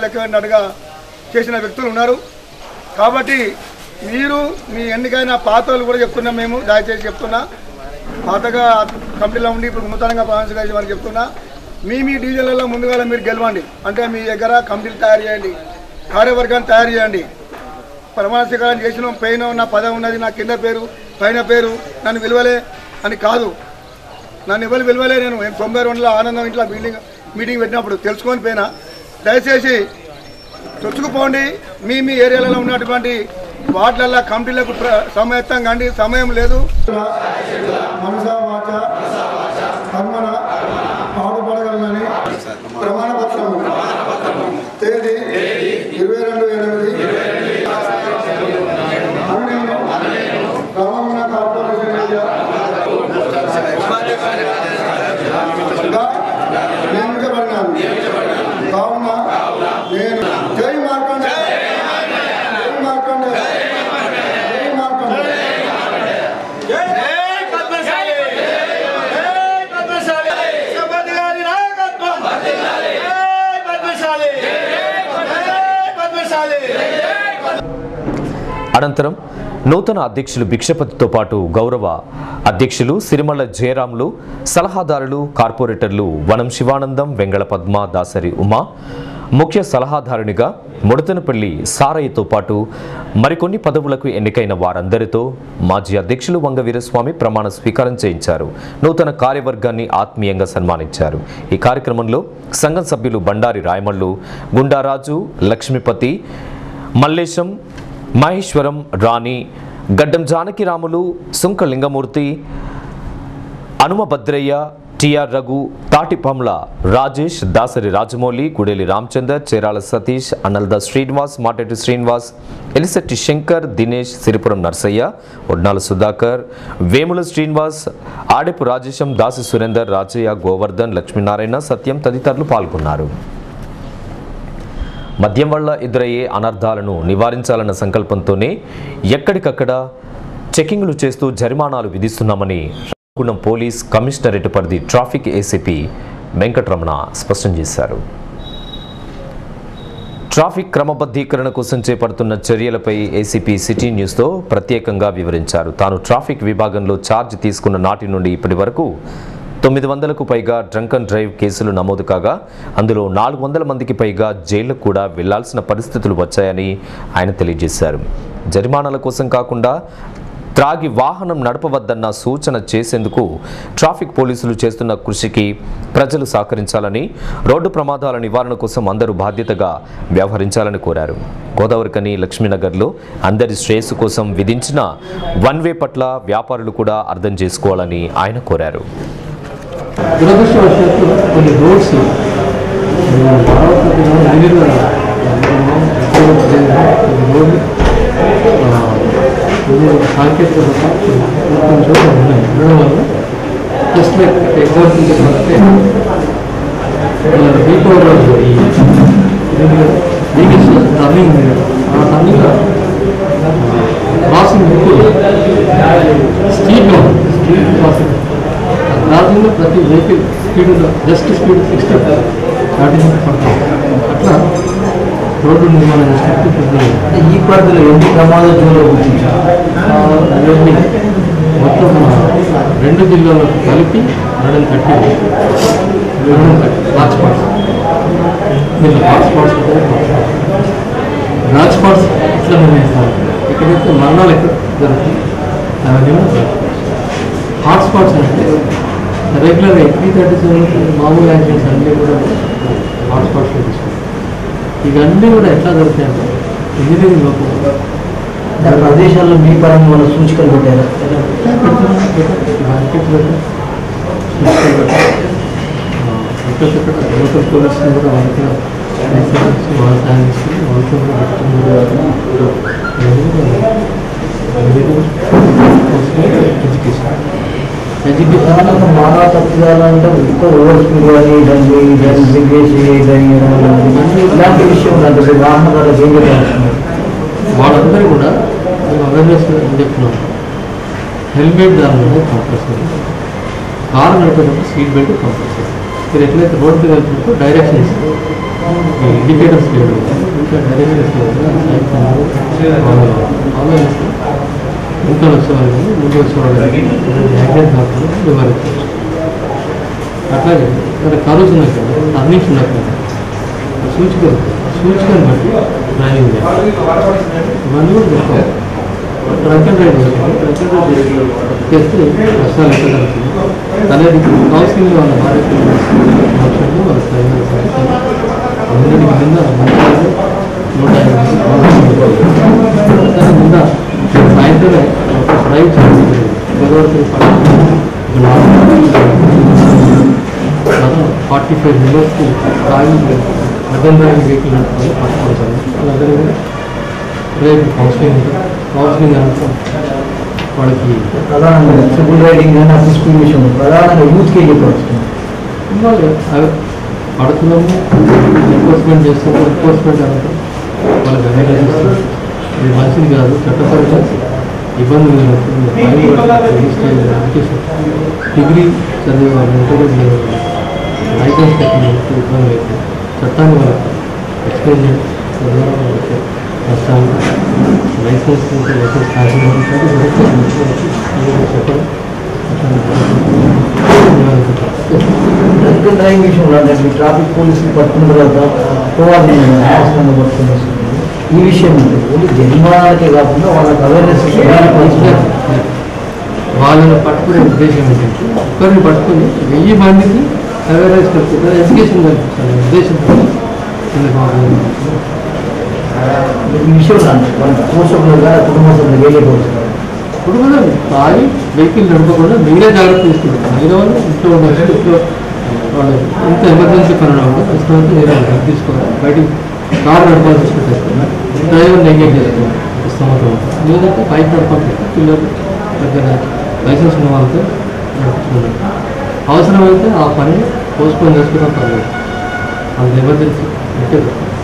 లెక్కనట్టుగా చేసిన వ్యక్తులు ఉన్నారు కాబట్టి మీరు మీ ఎన్నికైన పాతలు కూడా చెప్తున్నాం మేము దయచేసి చెప్తున్నా పాతగా కమిటీలో ఉండి ఇప్పుడు నూతనంగా ప్రధాన గారి వారికి చెప్తున్నా మీ మీ డివిజన్లలో ముందుగా మీరు గెలవండి అంటే మీ దగ్గర కమిటీలు తయారు చేయండి కార్యవర్గాన్ని తయారు చేయండి ప్రమాణ స్వీకారం చేసిన పైన నా పదవి ఉన్నది నా కింద పేరు పైన పేరు నన్ను విలువలే అని కాదు నన్ను ఎవరు విలువలే నేను నేను తొంభై రెండులో ఆనందం ఇంట్లో బిల్డింగ్ మీటింగ్ పెట్టినప్పుడు తెలుసుకొని పోయినా దయచేసి చొచ్చుకుపోండి మీ మీ ఏరియాలలో ఉన్నటువంటి వార్డులలో కమిటీలకు ప్ర- సమాయత్తం కండి సమయం లేదు మనసా వాచ కర్మన పాటుపడగలనని ప్రమాణ పత్రం తేదీ ఇరవై రెండు ఎనిమిది అన్నీను రామన్న కార్పొరేషన్ ఏరియా గా నియమించబడినాను కావున నేను జై మార్కండ జై మార్కండ జై మార్కండ అనంతరం నూతన అధ్యక్షులు భిక్షపతితో పాటు గౌరవ అధ్యక్షులు సిరిమల్ల జయరాములు సలహాదారులు కార్పొరేటర్లు వనం శివానందం వెంగళ పద్మ దాసరి ఉమా ముఖ్య సలహాదారునిగా ముడతనపల్లి సారయ్యతో పాటు మరికొన్ని పదవులకు ఎన్నికైన వారందరితో మాజీ అధ్యక్షులు వంగ వీరస్వామి ప్రమాణ స్వీకారం చేయించారు నూతన కార్యవర్గాన్ని ఆత్మీయంగా సన్మానించారు ఈ కార్యక్రమంలో సంఘం సభ్యులు బండారి రాయమల్లు గుండారాజు లక్ష్మీపతి మల్లేశం మహేశ్వరం రాణి గడ్డం జానకిరాములు సుంక లింగమూర్తి అనుమ భద్రయ్య టిఆర్ రఘు తాటిపంల రాజేష్ దాసరి రాజమౌళి గుడేలి రామచందర్ చేరాల సతీష్ అన్నల్ద శ్రీనివాస్ మాటెటి శ్రీనివాస్ ఎలిశెట్టి శంకర్ దినేష్ సిరిపురం నర్సయ్య ఒడ్నాల సుధాకర్ వేముల శ్రీనివాస్ ఆడెపు రాజేశం దాసి సురేందర్ రాజయ్య గోవర్ధన్ లక్ష్మీనారాయణ సత్యం తదితరులు పాల్గొన్నారు మద్యం వల్ల ఎదురయ్యే అనర్థాలను నివారించాలన్న సంకల్పంతోనే ఎక్కడికక్కడ చెకింగ్లు చేస్తూ జరిమానాలు విధిస్తున్నామని రామగుండం పోలీస్ కమిషనరేట్ పరిధి ట్రాఫిక్ ఏసీపీ వెంకటరమణ స్పష్టం చేశారు ట్రాఫిక్ క్రమబద్ధీకరణ కోసం చేపడుతున్న చర్యలపై ఏసీపీ సిటీ న్యూస్తో ప్రత్యేకంగా వివరించారు తాను ట్రాఫిక్ విభాగంలో ఛార్జ్ తీసుకున్న నాటి నుండి ఇప్పటి వరకు తొమ్మిది వందలకు పైగా డ్రంక్ అండ్ డ్రైవ్ కేసులు నమోదు కాగా అందులో నాలుగు వందల మందికి పైగా జైళ్లకు కూడా వెళ్లాల్సిన పరిస్థితులు వచ్చాయని ఆయన తెలియజేశారు జరిమానాల కోసం కాకుండా త్రాగి వాహనం నడపవద్దన్న సూచన చేసేందుకు ట్రాఫిక్ పోలీసులు చేస్తున్న కృషికి ప్రజలు సహకరించాలని రోడ్డు ప్రమాదాల నివారణ కోసం అందరూ బాధ్యతగా వ్యవహరించాలని కోరారు గోదావరికని లక్ష్మీనగర్లో అందరి శ్రేయస్సు కోసం విధించిన వన్ వే పట్ల వ్యాపారులు కూడా అర్థం చేసుకోవాలని ఆయన కోరారు దురదృష్టవశాత్తు కొన్ని రోడ్స్ రైల్వే కొన్ని రోడ్లు సాంకేతిక కొన్ని చోట్ల ఉన్నాయి ఉండడం వల్ల జస్ట్ లైక్ ఎగ్జాంపుల్ చెప్పాలంటే దీపో బిగ్గెస్ట్ టర్నింగ్ ఆ turning crossing book street street crossing క్రాసింగ్లో ప్రతి vehicle speed just speed sixty దాటించి పడతాం అట్లా రోడ్డు నిర్మాణం చేసినట్టు ఈ పరిధిలో ఎన్ని ప్రమాద జోన్లు గుర్తించారు ఇవన్నీ మొత్తం మన రెండు జిల్లాలకు కలిపి hundred thirty hundred thirty hot spots దీంట్లో హాట్ స్పాట్స్ హాట్ స్పాట్స్ ఇట్లా నిర్ణయిస్తారు ఎక్కడైతే మరణాలు ఎక్కడ జరుగుతాయి అవన్నీ కూడా హాట్ స్పాట్స్ అంటే రెగ్యులర్గా త్రీ థర్టీ సెవెన్ మామూలు యాక్సిడెంట్స్ అన్నీ కూడా హాట్ స్పాట్స్లో తీసుకుంటాం ఇవన్నీ కూడా ఎట్లా జరుగుతాయంటే ఇంజనీరింగ్ లోపల ఆ ప్రదేశాల్లో మీ పరంగా మన సూచికలు పెట్టారు లోకల్ పోలీస్ కూడా వాళ్ళకి వాళ్ళ సాయం తీసుకుని వాళ్ళతో కూడా ఎడ్యుకేషన్ ఎడ్యుకేషన్ మానవ తప్పిదాలంటే ఎక్కువ ఓవర్ స్పీడ్ కానీ దాన్ని దాన్ని దిగేసి దాన్ని ఇలాంటి విషయం అంటే వాహనదారులకు ఏం చెప్పాల్సింది వాళ్ళందరూ కూడా మేము అవేర్నెస్ ఏం చెప్తున్నాం హెల్మెట్ దాని కంపల్సరీ కారు నడిపేటప్పుడు సీట్ బెల్ట్ కంపల్సరీ మీరు ఎట్లయితే రోడ్డు వెళ్తున్నప్పుడు డైరెక్షన్ ఇస్తారు ఈ ఇండికేటర్స్ లేదు ఇంకా డైరెక్షన్స్ లేదు ఫాలో చేస్తే ఇంకా వచ్చేవాళ్ళు కానీ ముందు వచ్చేవాళ్ళు కానీ యాక్సిడెంట్ కాకుండా వివరించవచ్చు అట్లాగే ఇక్కడ కరువుస్ ఉన్నాయి కదా టర్నింగ్స్ ఉన్నాయి కదా సూచిక సూచికను బట్టి డ్రైవింగ్ చేయాలి ఇవన్నీ కూడా చెప్తాం ట్రక్ అండ్ డ్రైవ్ చేస్తాం ట్రక్ అండ్ డ్రైవ్ చేస్తే కష్టాలు ఎక్కడ జరుగుతుంది అనేది కౌన్సిలింగ్ వాళ్ళ భార్య పిల్లలు వాళ్ళ డ్రైవర్ అందరికి కింద మంచి నూట యాభై దాని కింద సాయంత్రమే ఒక డ్రైవ్ చేసి గోదావరి ఫార్టీ ఫైవ్ మెంబర్స్కి డ్రైవింగ్ అర్థం డ్రైవింగ్ వెహికల్ నడుపుకొని పట్టుకుంటారు వాళ్ళందరూ కూడా రేపు కౌన్సిలింగ్ ఉంటుంది కౌన్సిలింగ్ అంతా వాళ్ళకి ప్రధానంగా ట్రిపుల్ రైడింగ్ కానీ అసిస్టింగ్ విషయంలో ప్రధానంగా యూత్కి చెప్పవచ్చు వాళ్ళు అవి పడుతున్నాము ఎన్ఫోర్స్మెంట్ చేస్తున్నాము ఎన్ఫోర్స్మెంట్ అంతా వాళ్ళకి అవేర్నెస్ ఇస్తారు ఇది మంచిది కాదు చట్టపరంగా ఇబ్బంది డిగ్రీ చదివే వాళ్ళు ఇంటర్వ్యూ చదివే వాళ్ళు లైసెన్స్ టెక్నిక్ ఇబ్బంది అయితే చట్టాన్ని వాళ్ళకి ఎక్స్ప్లెయిన్ చేయండి తద్వారా వాళ్ళకి నష్టాలు లైసెన్స్ ఉంటే లైసెన్స్ కాకుండా ఉంటుంది చెప్పడం డ్రగ్ డ్రైవింగ్ విషయంలో అంటే మీ ట్రాఫిక్ పోలీసులు పట్టుకున్న తర్వాత పోవాలి ఆశ్రమంగా పట్టుకుని వస్తుంది ఈ విషయం ఉంది ఓన్లీ జరిమానాలకే కాకుండా వాళ్ళకి అవేర్నెస్ వాళ్ళని పట్టుకునే ఉద్దేశం ఏంటంటే ఒక్కరిని పట్టుకుని వెయ్యి మందికి అవేర్నెస్ కల్పిస్తారు ఎడ్యుకేషన్ కల్పించాలి ఉద్దేశంతో వీళ్ళకి వాళ్ళు ఈ విషయంలో అంటే వాళ్ళ పోషకులు కానీ కుటుంబ సభ్యులు వేయకపోవచ్చు ఇప్పుడు కూడా తాగి వెహికల్ నడపకుండా మీరే జాగ్రత్త తీసుకుంటారు మీరు వాళ్ళు ఇంట్లో ఉండొచ్చు ఇంట్లో వాళ్ళు ఎంత ఎమర్జెన్సీ పని ఉన్నప్పుడు ప్రస్తుతం మీరే డ్రగ్ తీసుకోవాలి బయటికి కారు నడపాల్సి వస్తే తెస్తున్నారు డ్రైవర్ ఎంగేజ్ చేసుకోవాలి ప్రస్తుతం లేదంటే బైక్ నడపాలి పిల్లలు దగ్గర లైసెన్స్ ఉన్న వాళ్ళతో నడుపుతున్నారు అవసరమైతే ఆ పని పోస్ట్పోన్ చేసుకున్నా పర్లేదు అంత ఎమర్జెన్సీ అంటే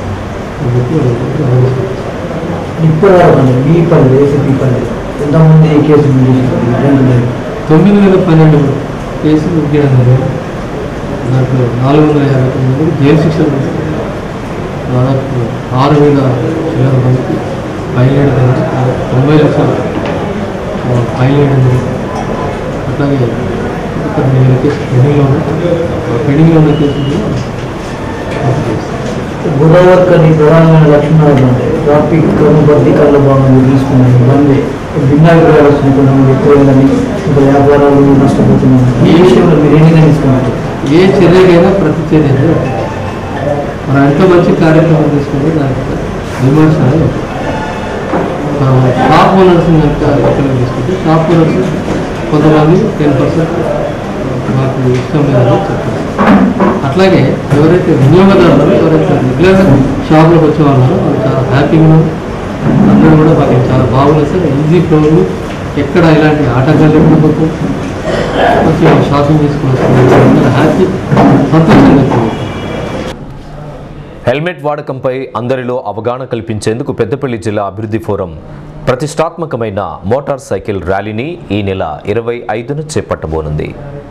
ఇప్పుడు అంటే మీ పని ఏసీపీ పని ఎంతమంది కేసులు చేసినారు తొమ్మిది వేల పన్నెండు కేసులు ఉగ్గడం జరిగింది దాంట్లో నాలుగు వందల యాభై తొమ్మిది మందికి జైలు శిక్షలు వేశారు. దాదాపు ఆరు వేల చిల్లర మందికి బయలుదేరడం జరిగింది. దాదాపు తొంభై లక్షల ఆ, బయలుదేరడం జరిగింది. అట్లాగే ఇక్కడ వేల కేసు పెండింగ్లో ఉన్నాయి ఆ పెండింగ్లో ఉన్న కేసులు కూడా పూర్తి చేస్తాం. గోదావరి అని ప్రధానమైన లక్షణాలు అంటే ట్రాఫిక్ క్రమబద్ధీకరణ భాగంగా తీసుకున్నాయి ఇవన్నీ భిన్నాభిప్రాయాలు వస్తున్నాయి కొంతమంది ఎక్కువైందని ఇంకా వ్యాపారాలు నష్టపోతున్నాయి ఈ విషయంలో మీరు ఎన్ని తీసుకున్నారు ఏ చర్యకైనా ప్రతి చర్య అనేది ఒకటి. మనం ఎంత మంచి కార్యక్రమం తీసుకుంటే దానికి విమర్శ అనేది ఒకటి. మనం షాప్ ఓనర్స్ కనుక లెక్కలు తీసుకుంటే షాప్ ఓనర్స్ కొంతమంది టెన్ పర్సెంట్ మాకు ఇష్టం లేదని చెప్తారు అట్లాగే ఎవరైతే వినియోగదారులు ఎవరైతే రెగ్యులర్గా షాప్లోకి వచ్చే వాళ్ళు ఉన్నారో వాళ్ళు చాలా హ్యాపీగా ఉన్నారు అందరూ కూడా మాకు చాలా బాగుంది సార్ ఈజీ ఫ్లోర్లు ఎక్కడ ఇలాంటి ఆటంకాలు లేకుండా వచ్చి షాపింగ్ చేసుకుని వస్తున్నారు హ్యాపీ సంతోషంగా వ్యక్తం హెల్మెట్ వాడకంపై అందరిలో అవగాహన కల్పించేందుకు పెద్దపల్లి జిల్లా అభివృద్ధి ఫోరం ప్రతిష్టాత్మకమైన మోటార్ సైకిల్ ర్యాలీని ఈ నెల ఇరవై ఐదున చేపట్టబోనుంది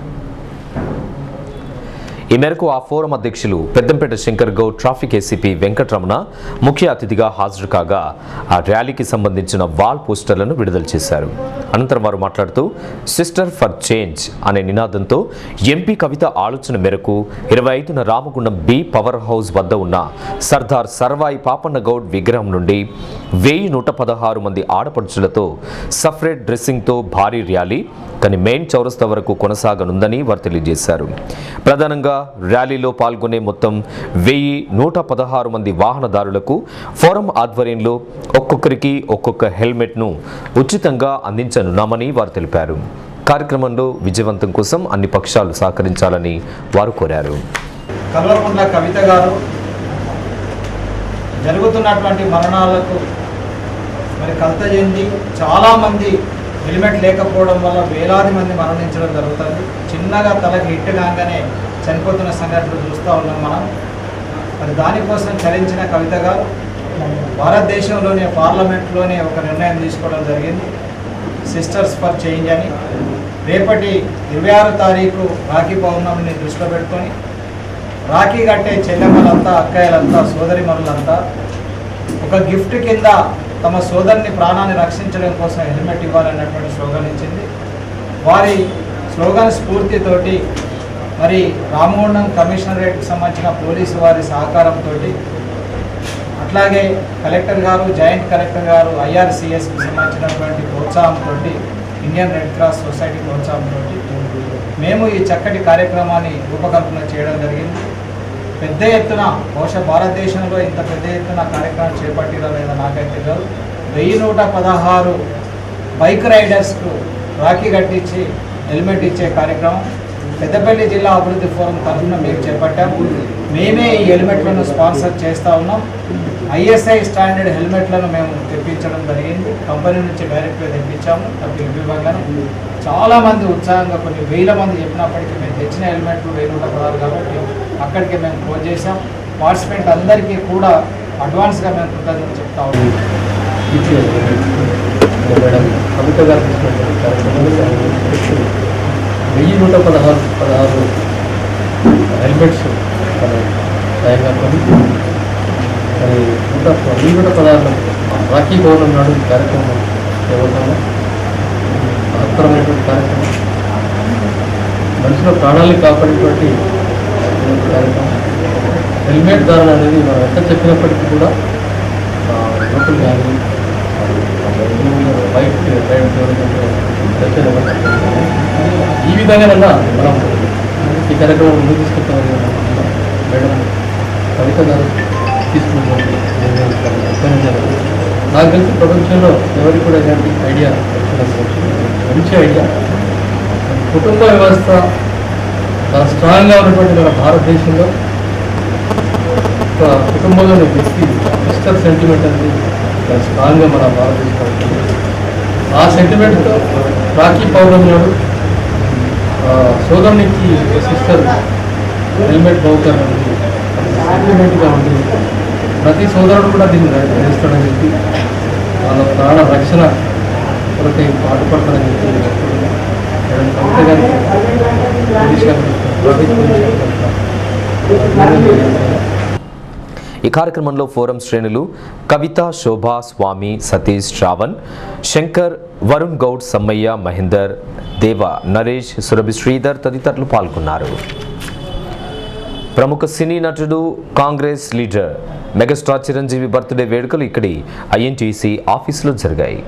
ఈ మేరకు ఆ ఫోరం అధ్యక్షులు పెద్దంపేట శంకర్ గౌడ్ ట్రాఫిక్ ఏసీపీ వెంకటరమణ ముఖ్య అతిథిగా హాజరు కాగా ఆ ర్యాలీకి సంబంధించిన వాల్ పోస్టర్లను విడుదల చేశారు అనంతరం వారు మాట్లాడుతూ సిస్టర్ ఫర్ చేంజ్ అనే నినాదంతో ఎంపీ కవిత ఆలోచన మేరకు ఇరవై ఐదున రామగుండం బి పవర్ హౌస్ వద్ద ఉన్న సర్దార్ సర్వాయి పాపన్న గౌడ్ విగ్రహం నుండి వెయ్యి నూట పదహారు మంది ఆడపడుచులతో సఫరేట్ డ్రెస్సింగ్తో భారీ ర్యాలీ కానీ మెయిన్ చౌరస్తా వరకు కొనసాగనుందని వారు తెలియజేశారు ప్రధానంగా ర్యాలీలో పాల్గొనే మొత్తం వెయ్యి నూట పదహారు మంది వాహనదారులకు ఫోరం ఆధ్వర్యంలో ఒక్కొక్కరికి ఒక్కొక్క హెల్మెట్ను ఉచితంగా అందించనున్నామని వారు తెలిపారు కార్యక్రమంలో విజయవంతం కోసం అన్ని పక్షాలు సహకరించాలని వారు కోరారు కల్వకుంట్ల కవిత గారు జరుగుతున్నటువంటి మరణాలకు మరి కలత చెంది చాలామంది హెల్మెట్ లేకపోవడం వల్ల వేలాది మంది మరణించడం జరుగుతుంది చిన్నగా తలకి హిట్ కాగానే చనిపోతున్న సంఘటనలు చూస్తూ ఉన్నాం మనం మరి దానికోసం చలించిన కవిత గారు భారతదేశంలోనే పార్లమెంట్లోనే ఒక నిర్ణయం తీసుకోవడం జరిగింది సిస్టర్స్ ఫర్ చేంజ్ అని రేపటి ఇరవై ఆరు తారీఖు రాఖీ పౌర్ణమిని దృష్టిలో పెట్టుకొని రాఖీ కట్టే చెల్లెమ్మలంతా అక్కయ్యలంతా సోదరిమరులంతా ఒక గిఫ్ట్ కింద తమ సోదరుని ప్రాణాన్ని రక్షించడం కోసం హెల్మెట్ ఇవ్వాలన్నటువంటి స్లోగన్ ఇచ్చింది వారి స్లోగన్ స్ఫూర్తితోటి మరి రామగుండం కమిషనరేట్కి సంబంధించిన పోలీసు వారి సహకారంతో అట్లాగే కలెక్టర్ గారు జాయింట్ కలెక్టర్ గారు ఐఆర్సిఎస్కి సంబంధించినటువంటి ప్రోత్సాహంతో ఇండియన్ రెడ్ క్రాస్ సొసైటీ ప్రోత్సాహంతో మేము ఈ చక్కటి కార్యక్రమాన్ని రూపకల్పన చేయడం జరిగింది పెద్ద ఎత్తున బహుశా భారతదేశంలో ఇంత పెద్ద ఎత్తున కార్యక్రమం చేపట్టిరా లేదా నాకైతే కాదు వెయ్యి నూట పదహారు బైక్ రైడర్స్కు రాఖీ కట్టించి హెల్మెట్ ఇచ్చే కార్యక్రమం పెద్దపల్లి జిల్లా అభివృద్ధి ఫోరం తరఫున మీకు చేపట్టాము మేమే ఈ హెల్మెట్లను స్పాన్సర్ చేస్తూ ఉన్నాం ఐఎస్ఐ స్టాండర్డ్ హెల్మెట్లను మేము తెప్పించడం జరిగింది కంపెనీ నుంచి డైరెక్ట్గా తెప్పించాము తప్పి విభాగాను చాలా మంది ఉత్సాహంగా కొన్ని వేల మంది చెప్పినప్పటికీ మేము తెచ్చిన హెల్మెట్లు వెయ్యి నూట పదహారు కాబట్టి అక్కడికి మేము క్లోజ్ చేసాం పార్టిసిపెంట్ అందరికీ కూడా అడ్వాన్స్గా మేము కృతజ్ఞతలు చెప్తా ఉన్నాం మేడం కవిత గారు తీసుకున్నటువంటి కార్యక్రమంలో వెయ్యి నూట పదహారు పదహారు హెల్మెట్స్ తను స్వయంగా కొని మరి నూట వెయ్యి నూట పదహారు రాఖీ భవనం నాడు ఈ కార్యక్రమం చేపడతాము మహత్తరమైనటువంటి కార్యక్రమం మనుషుల ప్రాణాలను కాపాడేటువంటి కార్యక్రమం హెల్మెట్ ధారణ అనేది మనం ఎంత చెప్పినప్పటికీ కూడా ఆ, యువకులు కానీ బైక్ రైడ్ ఎవరికంటే ఈ విధంగా మనం ఈ కార్యక్రమం ముందుకు తీసుకెళ్తామని అనుకుంటున్నాం. మేడం కవిత గారు తీసుకున్నటువంటి నిర్ణయం చాలా అభినందనీయం. నాకు తెలిసి ప్రపంచంలో ఎవరికి కూడా ఇలాంటి ఐడియా మంచి ఐడియా కుటుంబ వ్యవస్థ చాలా స్ట్రాంగ్గా ఉన్నటువంటి మన భారతదేశంలో ఒక కుటుంబంలోని వ్యక్తి సిస్టర్ సెంటిమెంట్ అనేది చాలా స్ట్రాంగ్గా మన భారతదేశంలో ఉంటుంది ఆ సెంటిమెంట్తో రాఖీ పౌర్ణమి నాడు ఆ, సోదరునికి సిస్టర్ హెల్మెట్ బౌకర్ అనేది సెంటిమెంట్గా ఉంటుంది ప్రతి సోదరుడు కూడా దీన్ని గ్రహిస్తాడని చెప్పి వాళ్ళ ప్రాణ రక్షణ కొరకై పాటుపడతారని చెప్పి నేను చెప్తున్నాను. మేడం కవిత గారికి పోలీస్ గారికి, ట్రాఫిక్ పోలీస్ గారికి అభినందనలు. ఈ కార్యక్రమంలో ఫోరం శ్రేణులు కవిత శోభా స్వామి సతీష్ శ్రావణ్ శంకర్ వరుణ్ గౌడ్ సమ్మయ్య మహేందర్ దేవ నరేష్ సురభి శ్రీధర్ తదితరులు పాల్గొన్నారు ప్రముఖ సినీ నటుడు Congress leader megastar Chiranjeevi birthday వేడుకలు ఇక్కడి ఐఎన్టీసీ ఆఫీసులో జరిగాయి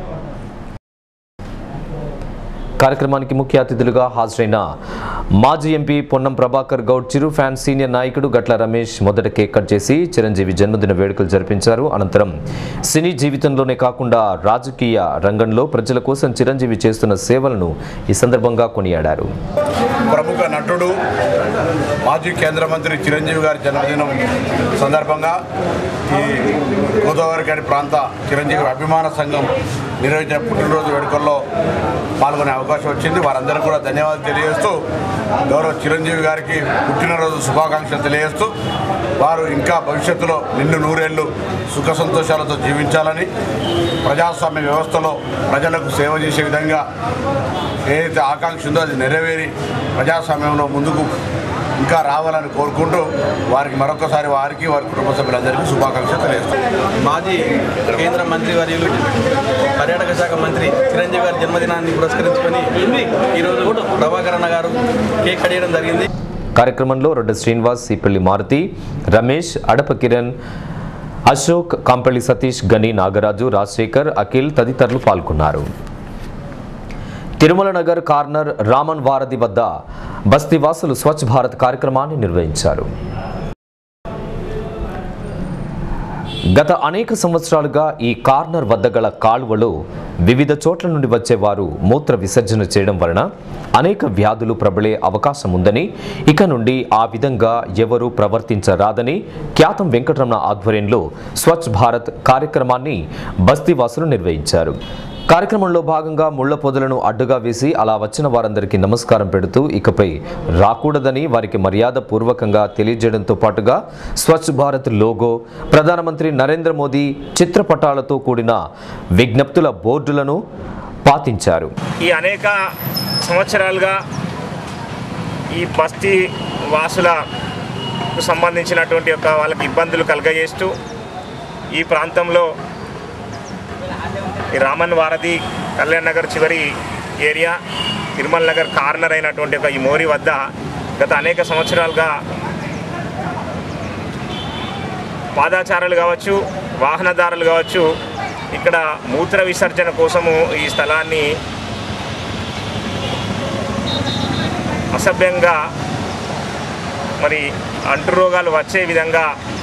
కార్యక్రమానికి ముఖ్య అతిథులుగా హాజరైన మాజీ MP Ponnam Prabhakar Goud Chiru fan senior నాయకుడు గట్ల రమేష్ మొదట కేక్ కట్ చేసి చిరంజీవి జన్మదిన వేడుకలు జరిపించారు అనంతరం సినీ జీవితంలోనే కాకుండా రాజకీయ రంగంలో ప్రజల కోసం చిరంజీవి చేస్తున్న సేవలను ఈ సందర్భంగా కొనియాడారు ప్రముఖ నటుడు మాజీ కేంద్ర మంత్రి చిరంజీవి గారి జన్మదినం సందర్భంగా ఈ గోదావరి గారి ప్రాంత చిరంజీవి అభిమాన సంఘం నిర్వహించిన పుట్టినరోజు వేడుకల్లో పాల్గొనే అవకాశం వచ్చింది వారందరికీ కూడా ధన్యవాదాలు తెలియజేస్తూ గౌరవ చిరంజీవి గారికి పుట్టినరోజు శుభాకాంక్షలు తెలియజేస్తూ వారు ఇంకా భవిష్యత్తులో నిండు నూరేళ్లు సుఖ సంతోషాలతో జీవించాలని ప్రజాస్వామ్య వ్యవస్థలో ప్రజలకు సేవ చేసే విధంగా ఏదైతే ఆకాంక్ష ఉందో అది నెరవేరి ప్రజాస్వామ్యంలో ముందుకు ఇంకా రావాలని కోరుకుంటూ వారికి మరొకసారి వారికి వారి కుటుంబ సభ్యులందరికీ శుభాకాంక్షలు తెలియజేస్తాను మాజీ కేంద్ర మంత్రి వర్యులు పర్యాటక శాఖ మంత్రి చిరంజీవి గారి జన్మదినాన్ని పురస్కరించుకొని ఈరోజు ప్రభాకర్ అన్న గారు కేక్ కడియడం జరిగింది కార్యక్రమంలో రొడ్డ శ్రీనివాస్ సిపల్లి మారుతి రమేష్ అడప కిరణ్ అశోక్ కాంపల్లి సతీష్ గని నాగరాజు రాజశేఖర్ అఖిల్ తదితరులు పాల్గొన్నారు తిరుమల నగర్ కార్నర్ రామన్ వారధి వద్ద బస్తీవాసులు స్వచ్ఛ భారత్ కార్యక్రమాన్ని నిర్వహించారు గత అనేక సంవత్సరాలుగా ఈ కార్నర్ వద్ద గల కాలువలో వివిధ చోట్ల నుండి వచ్చేవారు మూత్ర విసర్జన చేయడం వలన అనేక వ్యాధులు ప్రబలే అవకాశం ఉందని ఇక నుండి ఆ విధంగా ఎవరూ ప్రవర్తించరాదని ఖ్యాతం వెంకటరమణ ఆధ్వర్యంలో స్వచ్ఛ భారత్ కార్యక్రమాన్ని బస్తీవాసులు నిర్వహించారు కార్యక్రమంలో భాగంగా ముళ్ల పొదలను అడ్డుగా వేసి అలా వచ్చిన వారందరికీ నమస్కారం పెడుతూ ఇకపై రాకూడదని వారికి మర్యాద పూర్వకంగా తెలియజేయడంతో పాటుగా స్వచ్ఛ భారత్ లోగో ప్రధానమంత్రి నరేంద్ర మోదీ చిత్రపటాలతో కూడిన విజ్ఞప్తుల బోర్డులను పాతించారు ఈ అనేక సంవత్సరాలుగా ఈ బస్తీ వాసుల సంబంధించినటువంటి యొక్క వాళ్ళకి ఇబ్బందులు కలగజేస్తూ ఈ ప్రాంతంలో ఈ రామన్ వారధి కళ్యాణ్ నగర్ చివరి ఏరియా తిరుమల నగర్ కార్నర్ అయినటువంటి ఒక ఈ మోరి వద్ద గత అనేక సంవత్సరాలుగా పాదాచారులు కావచ్చు వాహనదారులు కావచ్చు ఇక్కడ మూత్ర విసర్జన కోసము ఈ స్థలాన్ని అసభ్యంగా మరి అంటురోగాలు వచ్చే విధంగా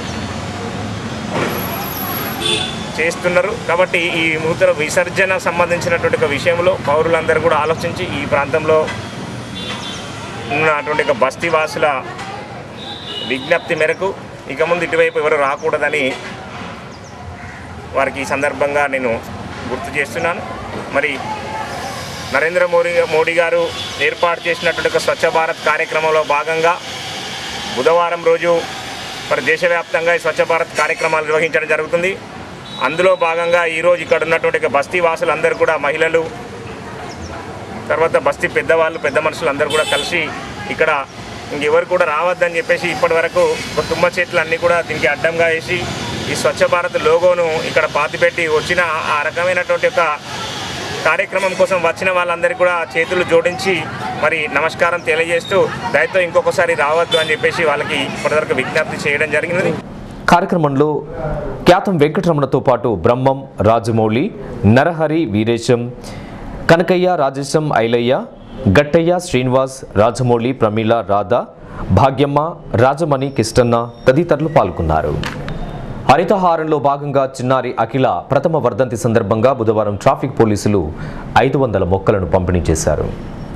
చేస్తున్నారు కాబట్టి ఈ మూత్ర విసర్జన సంబంధించినటువంటి ఒక విషయంలో పౌరులందరూ కూడా ఆలోచించి ఈ ప్రాంతంలో ఉన్నటువంటి ఒక బస్తీ వాసుల విజ్ఞప్తి మేరకు ఇక ముందు ఇటువైపు ఎవరు రాకూడదని వారికి ఈ సందర్భంగా నేను గుర్తు చేస్తున్నాను మరి నరేంద్ర మోడీ మోడీ గారు ఏర్పాటు చేసినటువంటి ఒక స్వచ్ఛ భారత్ కార్యక్రమంలో భాగంగా బుధవారం రోజు మరి దేశవ్యాప్తంగా ఈ స్వచ్ఛ భారత్ కార్యక్రమాలు నిర్వహించడం జరుగుతుంది అందులో భాగంగా ఈరోజు ఇక్కడ ఉన్నటువంటి ఒక బస్తీ వాసులందరూ కూడా మహిళలు తర్వాత బస్తీ పెద్దవాళ్ళు పెద్ద మనుషులు అందరూ కూడా కలిసి ఇక్కడ ఇంకెవరు కూడా రావద్దని చెప్పేసి ఇప్పటి వరకు ఒక తుమ్మ చెట్లు అన్నీ కూడా దీనికి అడ్డంగా వేసి ఈ స్వచ్ఛ భారత్ లోగోను ఇక్కడ పాతిపెట్టి వచ్చిన ఆ రకమైనటువంటి ఒక కార్యక్రమం కోసం వచ్చిన వాళ్ళందరికీ కూడా చేతులు జోడించి మరి నమస్కారం తెలియజేస్తూ దయతో ఇంకొకసారి రావద్దు అని చెప్పేసి వాళ్ళకి ఇప్పటివరకు విజ్ఞప్తి చేయడం జరిగినది కార్యక్రమంలో ఖ్యాతం వెంకటరమణతో పాటు బ్రహ్మం రాజమౌళి నరహరి వీరేశం కనకయ్య రాజేశం ఐలయ్య గట్టయ్య శ్రీనివాస్ రాజమౌళి ప్రమీల రాధా భాగ్యమ్మ రాజమణి కిష్టన్న తదితరులు పాల్గొన్నారు హరితహారంలో భాగంగా చిన్నారి అఖిల ప్రథమ వర్ధంతి సందర్భంగా బుధవారం ట్రాఫిక్ పోలీసులు ఐదు వందల మొక్కలను పంపిణీ చేశారు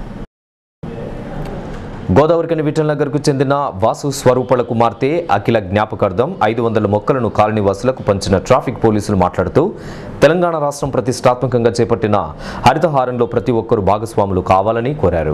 గోదావరికని విఠల్ నగర్కు చెందిన వాసు స్వరూపల కుమార్తె అఖిల జ్ఞాపకార్థం ఐదు వందల మొక్కలను కాలనీవాసులకు పంచిన ట్రాఫిక్ పోలీసులు మాట్లాడుతూ తెలంగాణ రాష్ట్రం ప్రతిష్టాత్మకంగా చేపట్టిన హరితహారంలో ప్రతి ఒక్కరూ భాగస్వాములు కావాలని కోరారు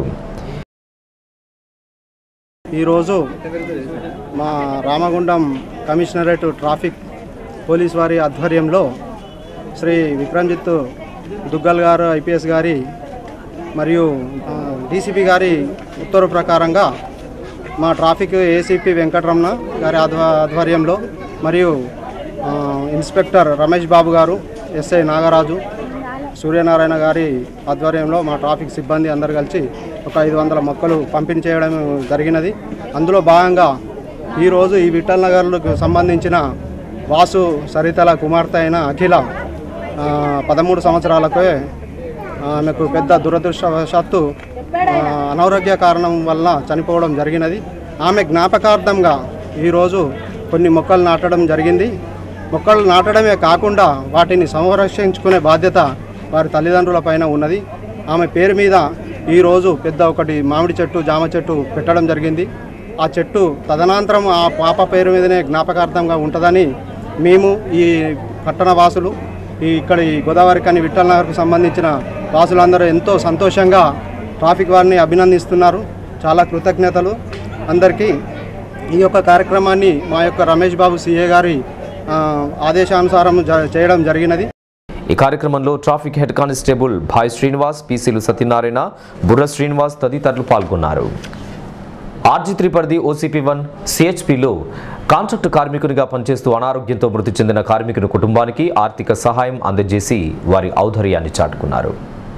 ఈరోజు మా రామగుండం కమిషనరేట్ ట్రాఫిక్ పోలీస్ వారి ఆధ్వర్యంలో శ్రీ విక్రమ్జిత్ దుగ్గల్ గారు ఐపీఎస్ గారి మరియు డీసీపీ గారి ఉత్తర్వు ప్రకారంగా మా ట్రాఫిక్ ఏసీపీ వెంకటరమణ గారి ఆధ్వ ఆధ్వర్యంలో మరియు ఆ, ఇన్స్పెక్టర్ రమేష్ బాబు గారు ఎస్ఐ నాగరాజు సూర్యనారాయణ గారి ఆధ్వర్యంలో మా ట్రాఫిక్ సిబ్బంది అందరు కలిసి ఒక ఐదు వందల మొక్కలు పంపిణీ చేయడం జరిగినది అందులో భాగంగా ఈరోజు ఈ విఠల్ నగర్లకు సంబంధించిన వాసు సరితల కుమార్తె అయిన అఖిల ఆ, పదమూడు సంవత్సరాలకే ఆమెకు పెద్ద దురదృష్టవశాత్తు ఆ, అనారోగ్య కారణం వల్ల చనిపోవడం జరిగినది ఆమె జ్ఞాపకార్థంగా ఈరోజు కొన్ని మొక్కలు నాటడం జరిగింది మొక్కలు నాటడమే కాకుండా వాటిని సంరక్షించుకునే బాధ్యత వారి తల్లిదండ్రుల పైన ఉన్నది ఆమె పేరు మీద ఈరోజు పెద్ద ఒకటి మామిడి చెట్టు జామ చెట్టు పెట్టడం జరిగింది ఆ చెట్టు తదనంతరం ఆ పాప పేరు మీదనే జ్ఞాపకార్థంగా ఉంటుందని మేము ఈ పట్టణ వాసులు ఈ ఇక్కడ ఈ గోదావరి కని విఠల్ నగర్కు సంబంధించిన వాసులందరూ ఎంతో సంతోషంగా ట్రాఫిక్ వారిని అభినందిస్తున్నారు చాలా కృతజ్ఞతలు అందరికీ ఈ యొక్క కార్యక్రమాన్ని మా యొక్క రమేష్ బాబు సిఏ గారి ఆ, ఆదేశానుసారం జ- చేయడం జరిగినది ఈ కార్యక్రమంలో ట్రాఫిక్ హెడ్ కానిస్టేబుల్ భాయ్ శ్రీనివాస్ పీసీలు సత్యనారాయణ బుర్ర శ్రీనివాస్ తదితరులు పాల్గొన్నారు ఆర్జీ త్రిపరిధి ఓసీపీ వన్ సిహెచ్పిలో కాంట్రాక్టు కార్మికునిగా పనిచేస్తూ అనారోగ్యంతో మృతి చెందిన కార్మికుని కుటుంబానికి ఆర్థిక సహాయం అందజేసి వారి ఔదార్యాన్ని చాటుకున్నారు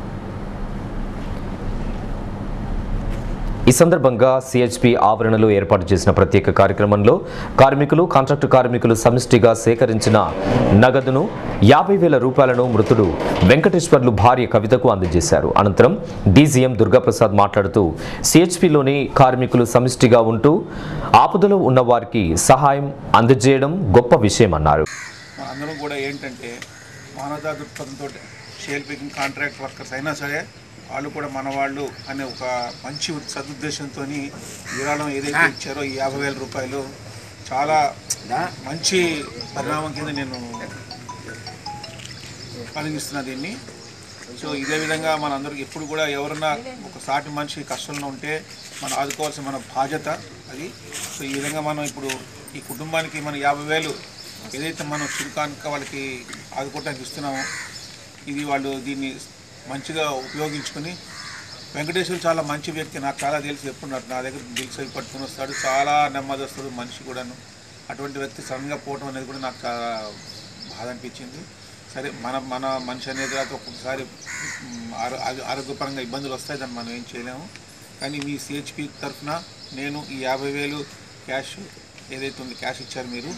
ఈ సందర్భంగా సిహెచ్పి ఆవరణలో ఏర్పాటు చేసిన ప్రత్యేక కార్యక్రమంలో కార్మికులు కాంట్రాక్టు కార్మికులు సమిష్టిగా సేకరించిన నగదును యాభై వేల రూపాయలను మృతుడు వెంకటేశ్వర్లు భార్య కవితకు అందజేశారు అనంతరం డీజీఎం దుర్గాప్రసాద్ మాట్లాడుతూ సిహెచ్పిలోని కార్మికులు సమిష్టిగా ఉంటూ ఆపదలో ఉన్న వారికి సహాయం అందజేయడం గొప్ప విషయమన్నారు అందరం కూడా ఏంటంటే మానవతా దృక్పథంతో షేల్ పికింగ్ కాంట్రాక్ట్ వర్కర్స్ అయినా సరే వాళ్ళు కూడా మన వాళ్ళు అనే ఒక మంచి సదుద్దేశంతో విరాళం ఏదైతే ఇచ్చారో ఈ యాభై వేల రూపాయలు చాలా మంచి పరిణామం కింద నేను కలిగిస్తున్నా దీన్ని సో ఇదే విధంగా మనందరికి ఎప్పుడు కూడా ఎవరన్నా ఒక సాటి మనిషి కష్టంలో ఉంటే మనం ఆదుకోవాల్సిన మన బాధ్యత అది సో ఈ విధంగా మనం ఇప్పుడు ఈ కుటుంబానికి మన యాభై వేలు ఏదైతే మనం చురుకానుక వాళ్ళకి ఆదుకోవడానికి ఇస్తున్నామో ఇది వాళ్ళు దీన్ని మంచిగా ఉపయోగించుకొని వెంకటేశ్వర్ చాలా మంచి వ్యక్తి నాకు చాలా తెలిసి ఎప్పుడు నా- నా దగ్గర దిల్స్ అవి పట్టుకుని వస్తాడు చాలా నెమ్మదస్తుడు మనిషి కూడాను అటువంటి వ్యక్తి సడన్గా పోవడం అనేది కూడా నాకు చాలా బాధ అనిపించింది సరే మన మన మనిషి అనేది తర్వాత ఒక్కొక్కసారి మ్, ఆరో- ఆరో- ఆరోగ్యపరంగా ఇబ్బందులు వస్తాయి దాన్ని మనం ఏం చేయలేము కానీ మీ సిహెచ్పి తరఫున నేను ఈ యాభై వేలు క్యాష్ ఏదైతే ఉంది క్యాష్ ఇచ్చారు మీరు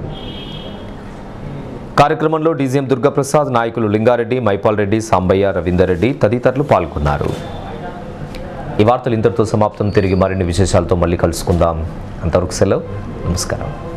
కార్యక్రమంలో డీజీఎం దుర్గాప్రసాద్ నాయకులు లింగారెడ్డి మైపాల్ రెడ్డి సాంబయ్య రవీందర్ రెడ్డి తదితరులు పాల్గొన్నారు ఈ వార్తలు ఇంతటితో సమాప్తం తిరిగి మరిన్ని విశేషాలతో మళ్ళీ కలుసుకుందాం అంతవరకు సెలవు నమస్కారం